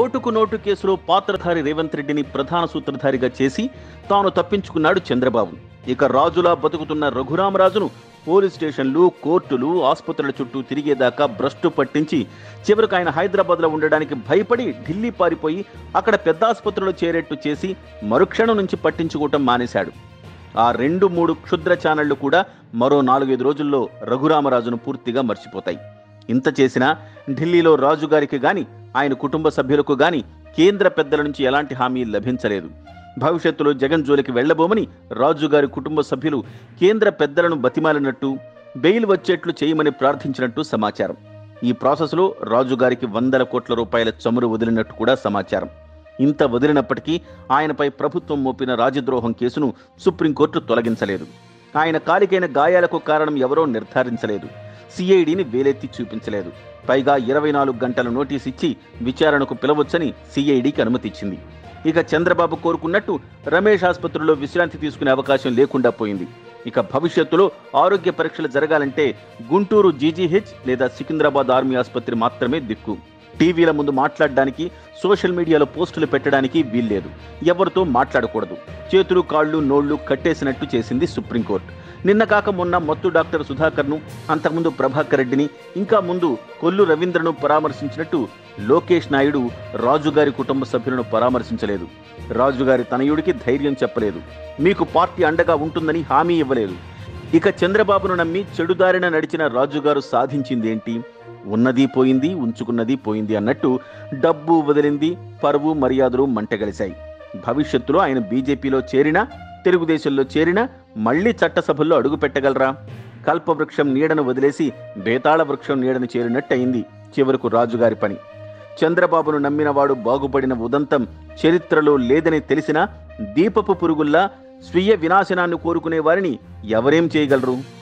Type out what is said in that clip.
ఓటుకు నోటు కేసులో పాత్రధారి రేవంత్ రెడ్డిని ప్రధాన సూత్రధారిగా చేసి తాను తప్పించుకున్నాడు చంద్రబాబు ఇక రాజులా బతుకుతున్న రఘురామరాజును పోలీస్ స్టేషన్లు కోర్టులు ఆసుపత్రుల చుట్టూ తిరిగేదాకా భ్రష్టు పట్టించి చివరికి ఆయన హైదరాబాద్లో ఉండడానికి భయపడి ఢిల్లీ పారిపోయి అక్కడ పెద్ద ఆసుపత్రిలో చేరేట్టు చేసి మరుక్షణం నుంచి పట్టించుకోవటం మానేశాడు ఆ రెండు మూడు క్షుద్ర ఛానళ్లు కూడా మరో నాలుగైదు రోజుల్లో రఘురామరాజును పూర్తిగా మర్చిపోతాయి ఇంత చేసినా ఢిల్లీలో రాజుగారికి గాని ఆయన కుటుంబ సభ్యులకు గాని కేంద్ర పెద్దల నుంచి ఎలాంటి హామీ లభించలేదు భవిష్యత్తులో జగన్ జోలికి వెళ్లబోమని రాజుగారి కుటుంబ సభ్యులు కేంద్ర పెద్దలను బతిమాలినట్టు బెయిల్ వచ్చేట్లు చేయమని ప్రార్థించినట్టు సమాచారం ఈ ప్రాసెస్లో రాజుగారికి వందల కోట్ల రూపాయల చమురు వదిలినట్టు కూడా సమాచారం ఇంత వదిలినప్పటికీ ఆయనపై ప్రభుత్వం మోపిన రాజద్రోహం కేసును సుప్రీంకోర్టు తొలగించలేదు ఆయన కాలికైన గాయాలకు కారణం ఎవరో నిర్ధారించలేదు సిఐడిని వేలెత్తి చూపించలేదు పైగా ఇరవై నాలుగు గంటల నోటీస్ ఇచ్చి విచారణకు పిలవచ్చని సిఐడికి అనుమతిచ్చింది ఇక చంద్రబాబు కోరుకున్నట్టు రమేష్ ఆసుపత్రిలో విశ్రాంతి తీసుకునే అవకాశం లేకుండా పోయింది ఇక భవిష్యత్తులో ఆరోగ్య పరీక్షలు జరగాలంటే గుంటూరు జీజీహెచ్ లేదా సికింద్రాబాద్ ఆర్మీ ఆసుపత్రి మాత్రమే దిక్కు టీవీల ముందు మాట్లాడడానికి సోషల్ మీడియాలో పోస్టులు పెట్టడానికి వీల్లేదు ఎవరితో మాట్లాడకూడదు చేతులు కాళ్ళు నోళ్లు కట్టేసినట్టు చేసింది సుప్రీంకోర్టు నిన్న కాక మొన్న మత్తు డాక్టర్ సుధాకర్ను అంతకుముందు ప్రభాకర్ రెడ్డిని ఇంకా ముందు కొల్లు రవీంద్రను పరామర్శించినట్టు లోకేష్ నాయుడు రాజుగారి కుటుంబ సభ్యులను పరామర్శించలేదు రాజుగారి తనయుడికి ధైర్యం చెప్పలేదు మీకు పార్టీ అండగా ఉంటుందని హామీ ఇవ్వలేదు ఇక చంద్రబాబును నమ్మి చెడుదారిన నడిచిన రాజుగారు సాధించిందేంటి ఉన్నది పోయింది ఉంచుకున్నది పోయింది అన్నట్టు డబ్బు వదిలింది పరువు మర్యాదలు మంటగలిశాయి భవిష్యత్తులో ఆయన బీజేపీలో చేరినా తెలుగుదేశంలో చేరినా మళ్లీ చట్టసభల్లో అడుగు పెట్టగలరా కల్పవృక్షం నీడను వదిలేసి బేతాళ వృక్షం నీడను చేరినట్టయింది చివరకు రాజుగారి పని చంద్రబాబును నమ్మినవాడు బాగుపడిన ఉదంతం చరిత్రలో లేదని తెలిసినా దీపపు పురుగుల్లా స్వీయ వినాశనాన్ని కోరుకునే వారిని ఎవరేం చేయగలరు